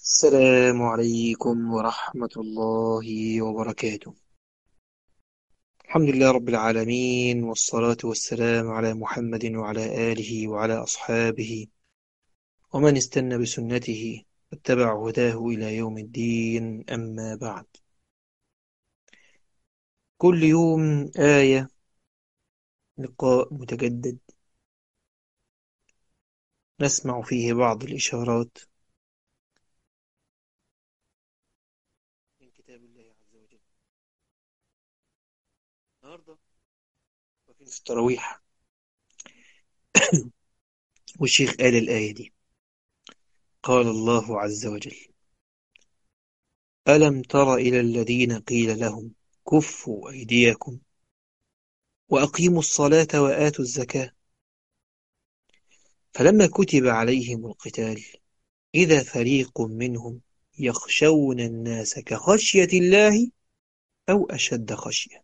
السلام عليكم ورحمة الله وبركاته الحمد لله رب العالمين والصلاة والسلام على محمد وعلى آله وعلى أصحابه ومن استنى بسنته واتبع هداه إلى يوم الدين أما بعد كل يوم آية لقاء متجدد نسمع فيه بعض الإشارات من كتاب الله عز وجل النهاردة واقفين في التراويح والشيخ قال الآية دي قال الله عز وجل ألم تر إلى الذين قيل لهم كفوا أيديكم وأقيموا الصلاة وآتوا الزكاة فلما كتب عليهم القتال إذا فريق منهم يخشون الناس كخشية الله أو أشد خشية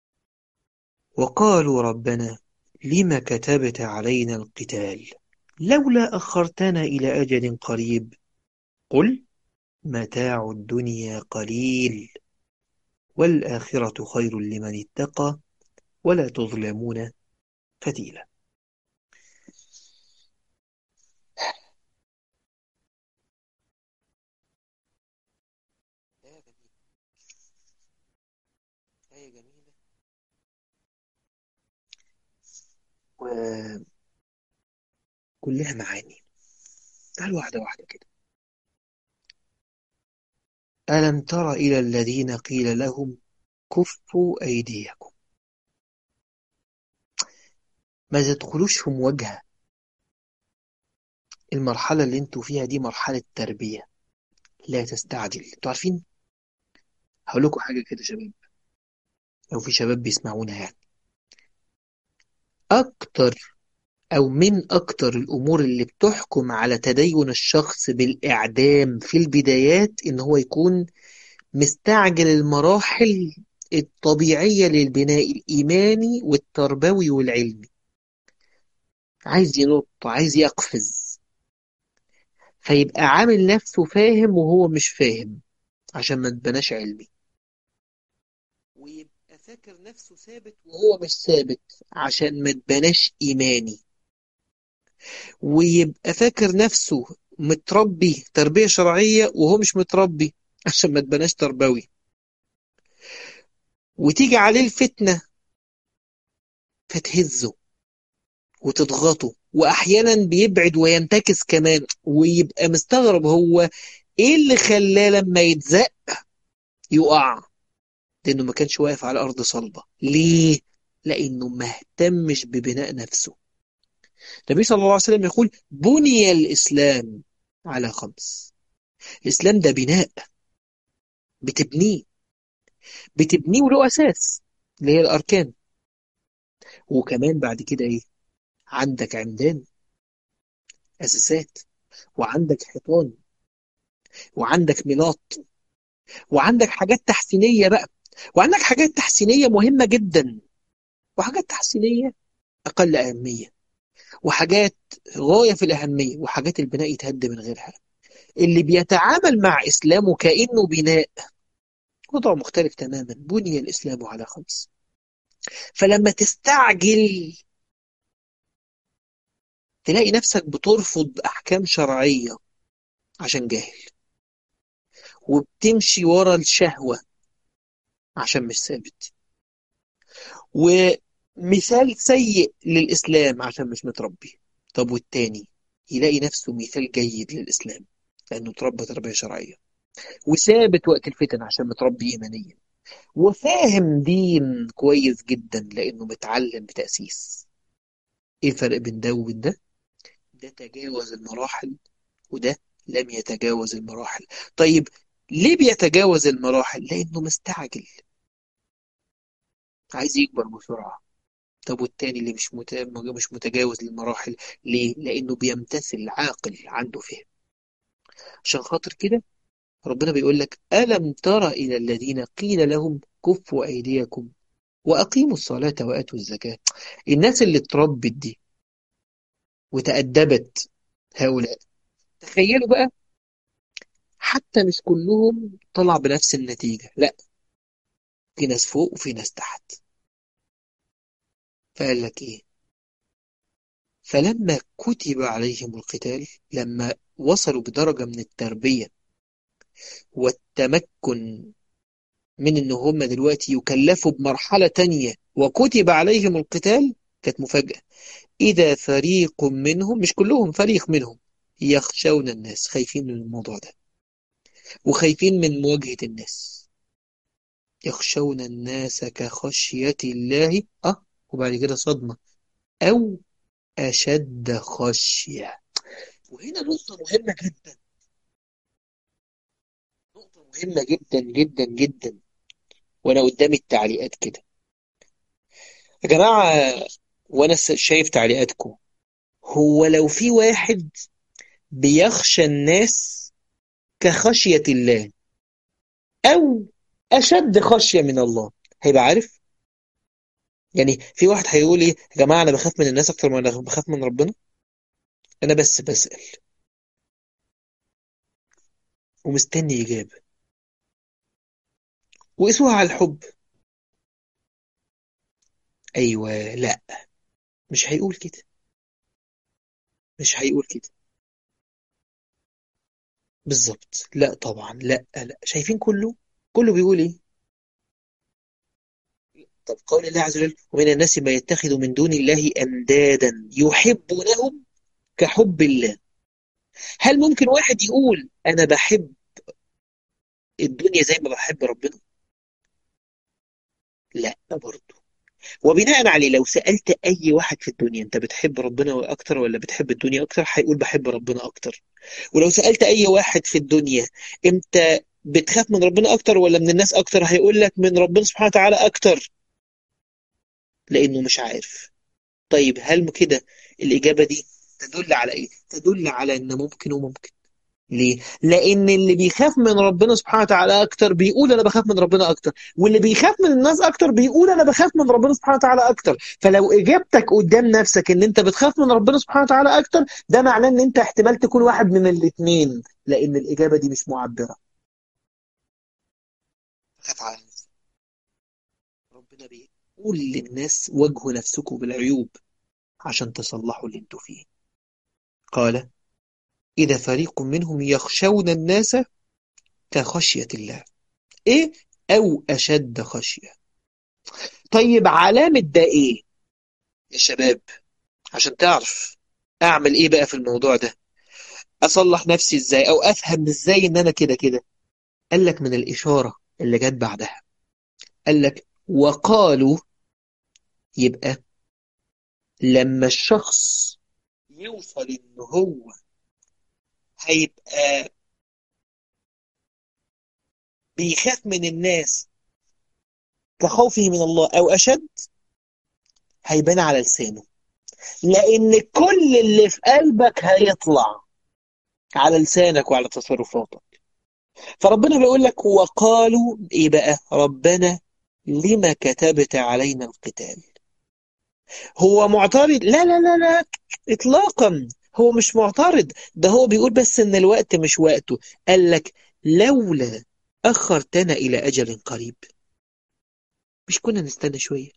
وقالوا ربنا لم كتبت علينا القتال لولا أخرتنا إلى أجل قريب قل متاع الدنيا قليل والآخرة خير لمن اتقى ولا تظلمون فتيلا آية جميلة وكلها معاني تعال واحدة واحدة كده ألم تر إلى الذين قيل لهم كفوا أيديكم ما تدخلوش في مواجهة المرحلة اللي انتوا فيها دي مرحلة تربية لا تستعجل انتوا عارفين هقول لكم حاجة كده شباب لو في شباب بيسمعونا يعني أكتر أو من أكتر الأمور اللي بتحكم على تدين الشخص بالإعدام في البدايات إن هو يكون مستعجل المراحل الطبيعية للبناء الإيماني والتربوي والعلمي عايز ينط عايز يقفز فيبقى عامل نفسه فاهم وهو مش فاهم عشان ما تبناش علمي ويبقى فاكر نفسه ثابت وهو مش ثابت عشان ما تبناش إيماني ويبقى فاكر نفسه متربي تربية شرعية وهو مش متربي عشان ما تبناش تربوي وتيجي عليه الفتنة فتهزه وتضغطه وأحيانا بيبعد وينتكس كمان ويبقى مستغرب هو إيه اللي خلاه لما يتزق يقع لأنه ما كانش واقف على أرض صلبة ليه؟ لأنه ما اهتمش ببناء نفسه النبي صلى الله عليه وسلم يقول بني الإسلام على خمس الإسلام ده بناء بتبنيه بتبنيه وله أساس اللي هي الأركان وكمان بعد كده إيه عندك عمدان أساسات وعندك حيطان وعندك ميلاط وعندك حاجات تحسينية بقى وعندك حاجات تحسينية مهمة جدا وحاجات تحسينية أقل أهمية وحاجات غاية في الأهمية وحاجات البناء يتهد من غيرها اللي بيتعامل مع إسلامه كأنه بناء وضع مختلف تماما بني الإسلام على خمس فلما تستعجل تلاقي نفسك بترفض أحكام شرعية عشان جاهل وبتمشي ورا الشهوة عشان مش ثابت ومثال سيء للإسلام عشان مش متربي طب والتاني يلاقي نفسه مثال جيد للإسلام لأنه تربى تربية شرعية وثابت وقت الفتن عشان متربي إيمانيا وفاهم دين كويس جدا لأنه متعلم بتأسيس إيه الفرق بين ده وبين ده؟ ده تجاوز المراحل وده لم يتجاوز المراحل طيب ليه بيتجاوز المراحل؟ لأنه مستعجل عايز يكبر بسرعة طب والتاني اللي مش مش متجاوز للمراحل ليه؟ لأنه بيمتثل عاقل عنده فهم عشان خاطر كده ربنا بيقول لك ألم تر إلى الذين قيل لهم كفوا أيديكم وأقيموا الصلاة وآتوا الزكاة الناس اللي اتربت دي وتأدبت هؤلاء تخيلوا بقى حتى مش كلهم طلع بنفس النتيجة لا في ناس فوق وفي ناس تحت فقال لك ايه فلما كتب عليهم القتال لما وصلوا بدرجة من التربية والتمكن من ان هم دلوقتي يكلفوا بمرحلة تانية وكتب عليهم القتال كانت مفاجأة إذا فريق منهم مش كلهم فريق منهم يخشون الناس خايفين من الموضوع ده وخايفين من مواجهة الناس يخشون الناس كخشية الله أه وبعد كده صدمة أو أشد خشية وهنا نقطة مهمة جدا نقطة مهمة جدا جدا جدا وأنا قدامي التعليقات كده يا جماعة وأنا شايف تعليقاتكم هو لو في واحد بيخشى الناس كخشية الله أو أشد خشية من الله هيبقى عارف يعني في واحد هيقول ايه يا جماعة أنا بخاف من الناس أكتر ما أنا بخاف من ربنا أنا بس بسأل ومستني إجابة وقسوها على الحب أيوة لا مش هيقول كده مش هيقول كده بالظبط لا طبعا لا لا شايفين كله كله بيقول ايه طب قول الله عز وجل ومن الناس ما يتخذ من دون الله أندادا يحبونهم كحب الله هل ممكن واحد يقول أنا بحب الدنيا زي ما بحب ربنا لا برضه وبناء عليه لو سألت أي واحد في الدنيا أنت بتحب ربنا أكتر ولا بتحب الدنيا أكتر هيقول بحب ربنا أكتر ولو سألت أي واحد في الدنيا أنت بتخاف من ربنا أكتر ولا من الناس أكتر هيقول لك من ربنا سبحانه وتعالى أكتر لأنه مش عارف طيب هل كده الإجابة دي تدل على إيه؟ تدل على إن ممكن وممكن ليه؟ لأن اللي بيخاف من ربنا سبحانه وتعالى أكتر بيقول أنا بخاف من ربنا أكتر واللي بيخاف من الناس أكتر بيقول أنا بخاف من ربنا سبحانه وتعالى أكتر فلو إجابتك قدام نفسك إن أنت بتخاف من ربنا سبحانه وتعالى أكتر ده معناه إن أنت احتمال تكون واحد من الاثنين لأن الإجابة دي مش معبرة خاف على نفسك ربنا بيقول للناس واجهوا نفسكم بالعيوب عشان تصلحوا اللي انتوا فيه قال إذا فريق منهم يخشون الناس كخشية الله إيه أو أشد خشية طيب علامة ده إيه يا شباب عشان تعرف أعمل إيه بقى في الموضوع ده أصلح نفسي إزاي أو أفهم إزاي إن أنا كده كده قال لك من الإشارة اللي جت بعدها قال لك وقالوا يبقى لما الشخص يوصل إن هو هيبقى بيخاف من الناس كخوفه من الله أو أشد هيبان على لسانه لأن كل اللي في قلبك هيطلع على لسانك وعلى تصرفاتك فربنا بيقول لك وقالوا إيه بقى ربنا لما كتبت علينا القتال هو معترض لا لا لا لا إطلاقا هو مش معترض ده هو بيقول بس إن الوقت مش وقته قال لك لولا أخرتنا إلى أجل قريب مش كنا نستنى شوية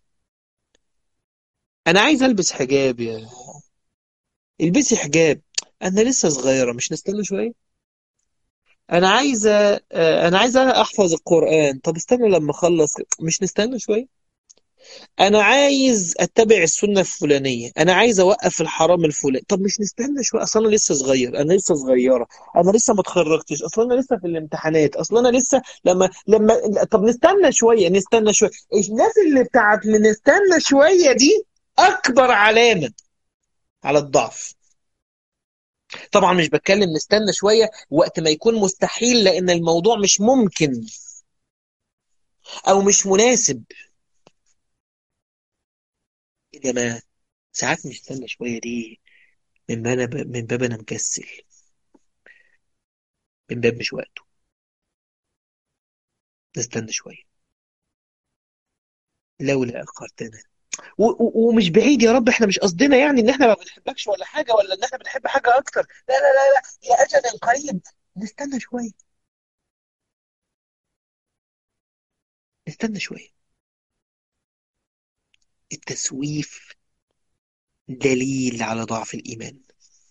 أنا عايز ألبس حجاب يا البسي حجاب أنا لسه صغيرة مش نستنى شوية أنا عايزة أنا عايزة أحفظ القرآن طب استنى لما أخلص مش نستنى شوية أنا عايز أتبع السنة الفلانية أنا عايز أوقف الحرام الفلاني طب مش نستنى شوية أصلا أنا لسه صغير أنا لسه صغيرة أنا لسه ما اتخرجتش أصلا أنا لسه في الامتحانات أصلا أنا لسه لما لما طب نستنى شوية نستنى شوية الناس اللي بتاعت نستنى شوية دي أكبر علامة على الضعف طبعا مش بتكلم نستنى شوية وقت ما يكون مستحيل لأن الموضوع مش ممكن أو مش مناسب إنما ساعات نستنى شوية دي من باب من باب أنا مكسل من باب مش وقته نستنى شوية لولا أخرتنا ومش بعيد يا رب احنا مش قصدنا يعني ان احنا ما بنحبكش ولا حاجة ولا ان احنا بنحب حاجة اكتر لا لا لا لا يا اجل قريب نستنى شوية استنى شوية التسويف دليل على ضعف الإيمان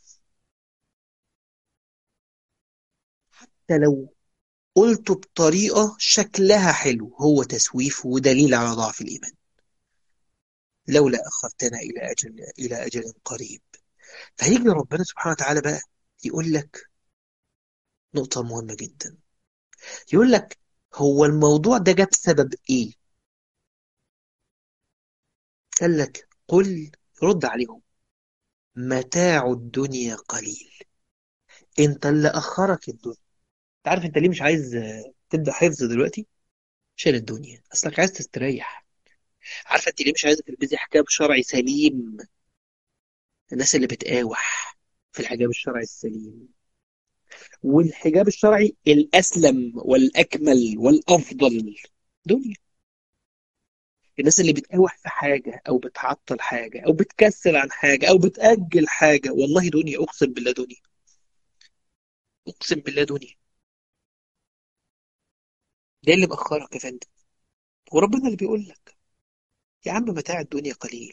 حتى لو قلته بطريقة شكلها حلو هو تسويف ودليل على ضعف الإيمان لولا أخرتنا إلى أجل إلى أجل قريب فهيجي ربنا سبحانه وتعالى بقى يقول لك نقطة مهمة جدا يقول لك هو الموضوع ده جاب سبب إيه قال لك قل رد عليهم متاع الدنيا قليل انت اللي اخرك الدنيا انت عارف انت ليه مش عايز تبدا حفظ دلوقتي عشان الدنيا اصلك عايز تستريح عارفه انت ليه مش عايزه تلبسي حجاب شرعي سليم الناس اللي بتقاوح في الحجاب الشرعي السليم والحجاب الشرعي الاسلم والاكمل والافضل دنيا الناس اللي بتقاوح في حاجة أو بتعطل حاجة أو بتكسل عن حاجة أو بتأجل حاجة والله دنيا أقسم بالله دنيا أقسم بالله دنيا ده اللي مأخرك يا فندم وربنا اللي بيقول لك يا عم متاع الدنيا قليل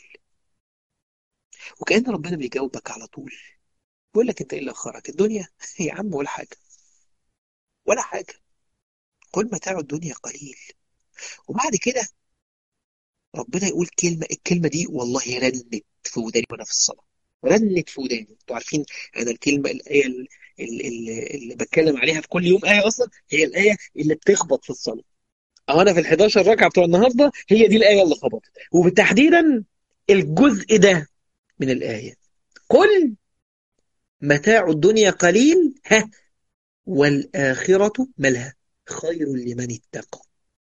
وكأن ربنا بيجاوبك على طول بيقول لك أنت إيه اللي أخرك الدنيا يا عم ولا حاجة ولا حاجة قل متاع الدنيا قليل وبعد كده ربنا يقول كلمة الكلمة دي والله رنت في وداني وأنا في الصلاة رنت في وداني انتوا عارفين أنا الكلمة الآية اللي, اللي, اللي بتكلم عليها في كل يوم آية أصلا هي الآية اللي بتخبط في الصلاة أو أنا في ال 11 ركعة بتوع النهاردة هي دي الآية اللي خبطت وبتحديدا الجزء ده من الآية قل متاع الدنيا قليل ها والآخرة ملها خير لمن اتقى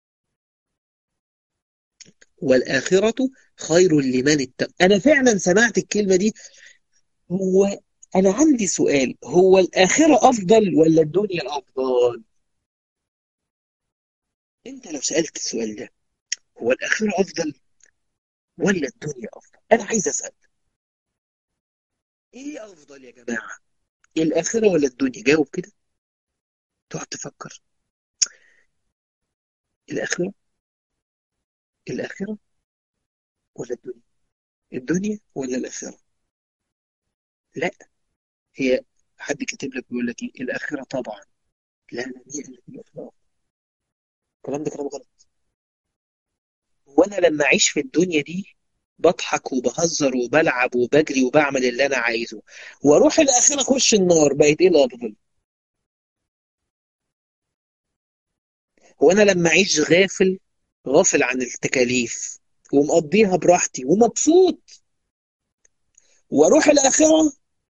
والآخرة خير لمن اتقى أنا فعلا سمعت الكلمة دي هو أنا عندي سؤال هو الآخرة أفضل ولا الدنيا الأفضل أنت لو سألت السؤال ده هو الآخرة أفضل ولا الدنيا أفضل أنا عايز أسأل إيه أفضل يا جماعة الآخرة ولا الدنيا جاوب كده تقعد تفكر الآخرة الآخرة ولا الدنيا الدنيا ولا الآخرة لا هي حد كاتب لك بيقول لك ايه الآخرة طبعا لا لا مين قال لك الآخرة الكلام ده كلام غلط وانا لما اعيش في الدنيا دي بضحك وبهزر وبلعب وبجري وبعمل اللي انا عايزه واروح الاخره اخش النار بقت ايه الافضل وانا لما اعيش غافل غافل عن التكاليف ومقضيها براحتي ومبسوط واروح الاخره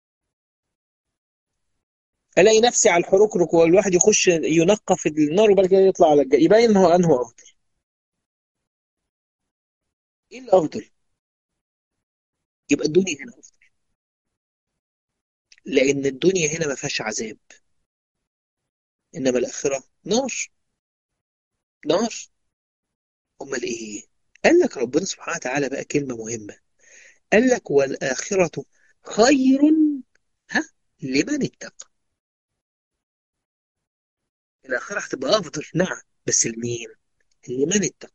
الاقي نفسي على الحركرك والواحد يخش ينقى في النار وبعد كده يطلع على الجنة يبين ما هو انه افضل ايه الافضل يبقى الدنيا هنا افضل لان الدنيا هنا ما فيهاش عذاب انما الاخره نار نار امال ايه قال لك ربنا سبحانه وتعالى بقى كلمه مهمه قال لك والاخره خير ها لمن اتقى الآخرة هتبقى أفضل نعم بس لمين؟ لمن اتقى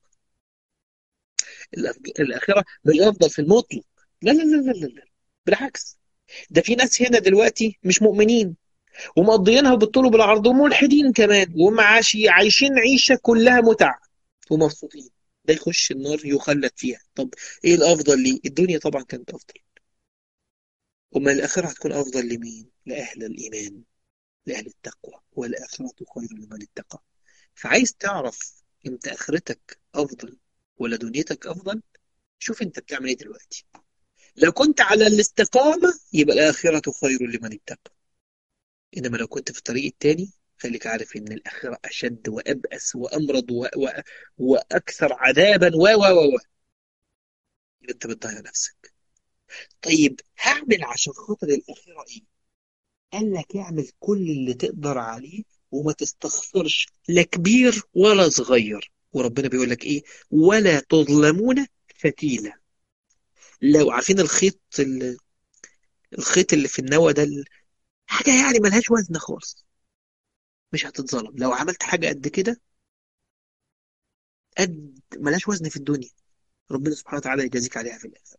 الآخرة مش أفضل في المطلق لا لا لا لا لا بالعكس ده في ناس هنا دلوقتي مش مؤمنين ومقضيينها بالطول وبالعرض وملحدين كمان وهم عايشين عيشة كلها متع ومبسوطين ده يخش النار يخلد فيها طب ايه الافضل ليه الدنيا طبعا كانت افضل وما الاخره هتكون افضل لمين لاهل الايمان لأهل التقوى والآخرة خير لمن اتقى فعايز تعرف انت آخرتك أفضل ولا دنيتك أفضل شوف انت بتعمل ايه دلوقتي لو كنت على الاستقامة يبقى الآخرة خير لمن اتقى إنما لو كنت في الطريق التاني خليك عارف إن الآخرة أشد وأبأس وأمرض و... و... وأكثر عذابا و و و يبقى أنت بتضيع نفسك طيب هعمل عشان خاطر الآخرة إيه؟ قال لك اعمل كل اللي تقدر عليه وما تستخسرش لا كبير ولا صغير وربنا بيقول لك ايه ولا تظلمون فتيلة لو عارفين الخيط اللي الخيط اللي في النوى ده حاجة يعني ملهاش وزن خالص مش هتتظلم لو عملت حاجة قد كده قد ملاش وزن في الدنيا ربنا سبحانه وتعالى يجازيك عليها في الآخرة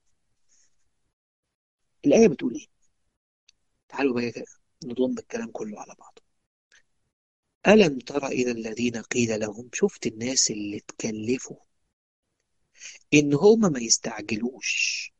الآية بتقول إيه تعالوا بقى كده نضم الكلام كله على بعضه ألم تر إلى الذين قيل لهم شفت الناس اللي اتكلفوا إن هم ما يستعجلوش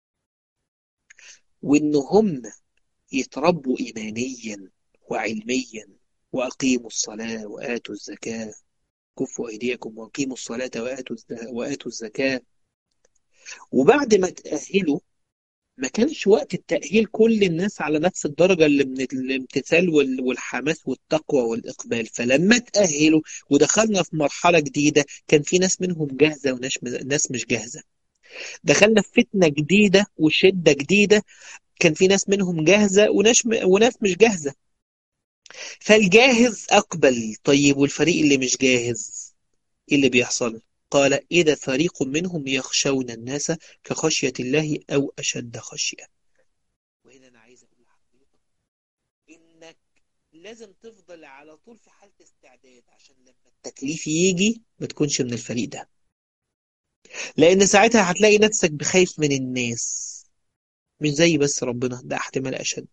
وإن هم يتربوا إيمانيا وعلميا وأقيموا الصلاة وآتوا الزكاة كفوا أيديكم وأقيموا الصلاة وآتوا وآتوا الزكاة وبعد ما تأهلوا ما كانش وقت التأهيل كل الناس على نفس الدرجة اللي من الامتثال والحماس والتقوى والإقبال فلما تأهلوا ودخلنا في مرحلة جديدة كان في ناس منهم جاهزة وناس مش جاهزة دخلنا في فتنة جديدة وشدة جديدة كان في ناس منهم جاهزة وناس وناس مش جاهزة فالجاهز أقبل طيب والفريق اللي مش جاهز إيه اللي بيحصل قال إذا فريق منهم يخشون الناس كخشية الله أو أشد خشية وهنا أنا عايز أقول لحضرتك إنك لازم تفضل على طول في حالة استعداد عشان لما التكليف يجي ما تكونش من الفريق ده لأن ساعتها هتلاقي نفسك بخايف من الناس مش زي بس ربنا ده احتمال أشد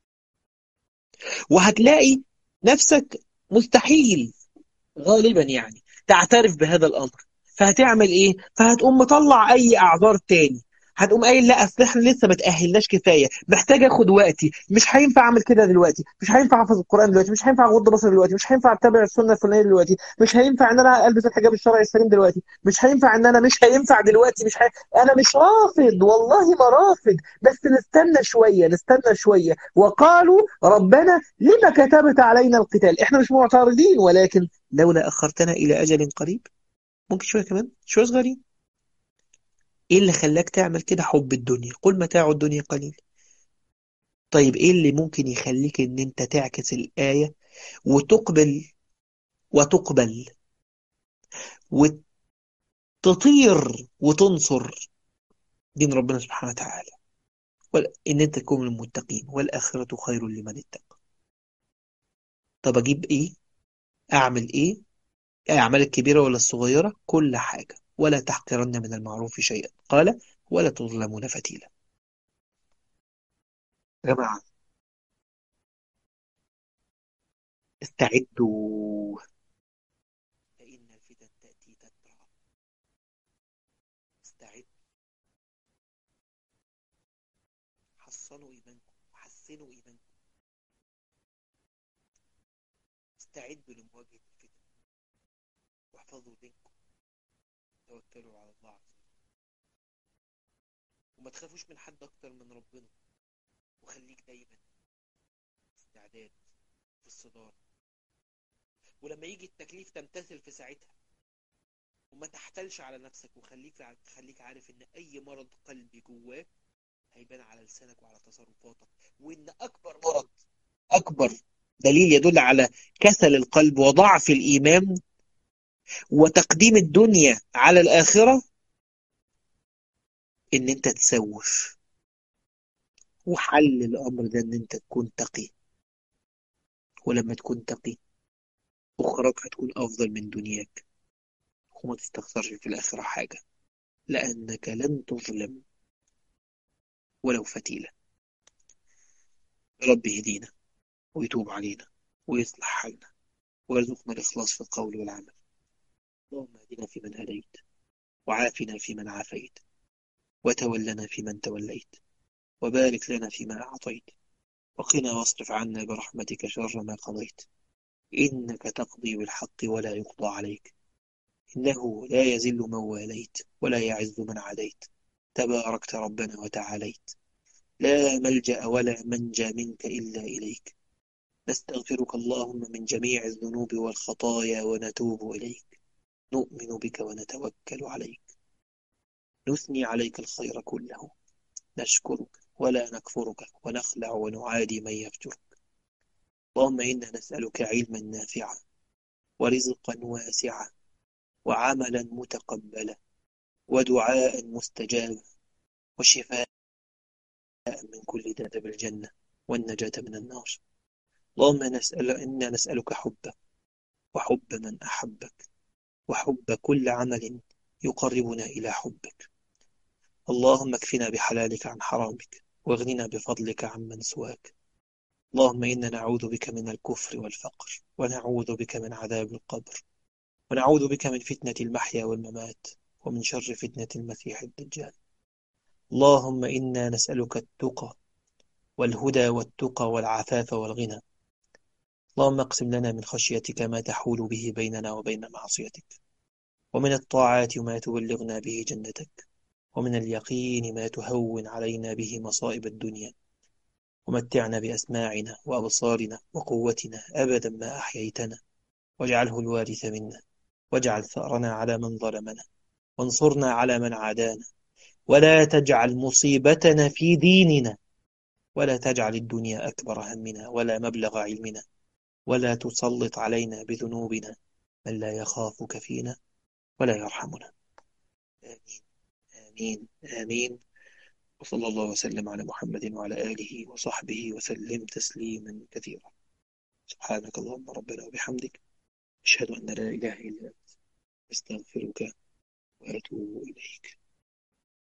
وهتلاقي نفسك مستحيل غالبا يعني تعترف بهذا الأمر فهتعمل إيه؟ فهتقوم مطلع أي أعذار تاني هتقوم قايل لا اصل احنا لسه ما تاهلناش كفايه محتاج اخد وقتي مش هينفع اعمل كده دلوقتي مش هينفع احفظ القران دلوقتي مش هينفع اغض بصري دلوقتي مش هينفع اتبع السنه الفلانيه دلوقتي مش هينفع ان انا البس الحجاب الشرعي السليم دلوقتي مش هينفع ان انا مش هينفع دلوقتي مش هي... انا مش رافض والله ما رافض بس نستنى شويه نستنى شويه وقالوا ربنا لما كتبت علينا القتال احنا مش معترضين ولكن لولا اخرتنا الى اجل قريب ممكن شويه كمان شويه صغيرين ايه اللي خلاك تعمل كده حب الدنيا قل متاع الدنيا قليل طيب ايه اللي ممكن يخليك ان انت تعكس الآية وتقبل وتقبل وتطير وتنصر دين ربنا سبحانه وتعالى ان انت تكون من المتقين والآخرة خير لمن اتقى طب اجيب ايه اعمل ايه اعمال الكبيرة ولا الصغيرة كل حاجة ولا تحقرن من المعروف شيئا قال ولا تظلمون فتيلا جماعة استعدوا فإن الفتن تأتي تترى استعدوا حصنوا إيمانكم حسنوا إيمانكم استعدوا لمواجهة الفتن واحفظوا دينكم توكلوا على الله عز وجل وما تخافوش من حد أكتر من ربنا وخليك دايما استعداد في الصدارة ولما يجي التكليف تمتثل في ساعتها وما تحتلش على نفسك وخليك خليك عارف ان اي مرض قلبي جواك هيبان على لسانك وعلى تصرفاتك وان اكبر مرض اكبر دليل يدل على كسل القلب وضعف الايمان وتقديم الدنيا على الآخرة إن أنت تسوف وحل الأمر ده إن أنت تكون تقي ولما تكون تقي أخرك هتكون أفضل من دنياك وما تستخسرش في الآخرة حاجة لأنك لن تظلم ولو فتيلة رب يهدينا ويتوب علينا ويصلح حالنا ويرزقنا الإخلاص في القول والعمل اللهم اهدنا فيمن هديت وعافنا فيمن عافيت وتولنا فيمن توليت وبارك لنا فيما أعطيت وقنا واصرف عنا برحمتك شر ما قضيت إنك تقضي بالحق ولا يقضى عليك إنه لا يزل من واليت ولا يعز من عاديت تباركت ربنا وتعاليت لا ملجأ ولا منجى منك إلا إليك نستغفرك اللهم من جميع الذنوب والخطايا ونتوب إليك نؤمن بك ونتوكل عليك نثني عليك الخير كله نشكرك ولا نكفرك ونخلع ونعادي من يفجرك اللهم إنا نسألك علما نافعا ورزقا واسعا وعملا متقبلا ودعاء مستجابا وشفاء من كل داء بالجنة والنجاة من النار اللهم نسأل إنا نسألك حبك وحب من أحبك وحب كل عمل يقربنا إلى حبك اللهم اكفنا بحلالك عن حرامك واغننا بفضلك عمن سواك اللهم إنا نعوذ بك من الكفر والفقر ونعوذ بك من عذاب القبر ونعوذ بك من فتنة المحيا والممات ومن شر فتنة المسيح الدجال اللهم إنا نسألك التقى والهدى والتقى والعفاف والغنى اللهم اقسم لنا من خشيتك ما تحول به بيننا وبين معصيتك ومن الطاعات ما تبلغنا به جنتك ومن اليقين ما تهون علينا به مصائب الدنيا ومتعنا بأسماعنا وأبصارنا وقوتنا أبدا ما أحييتنا واجعله الوارث منا واجعل ثأرنا على من ظلمنا وانصرنا على من عادانا ولا تجعل مصيبتنا في ديننا ولا تجعل الدنيا أكبر همنا ولا مبلغ علمنا ولا تسلط علينا بذنوبنا من لا يخافك فينا ولا يرحمنا آمين آمين آمين وصلى الله وسلم على محمد وعلى آله وصحبه وسلم تسليما كثيرا سبحانك اللهم ربنا وبحمدك أشهد أن لا إله إلا أنت أستغفرك وأتوب إليك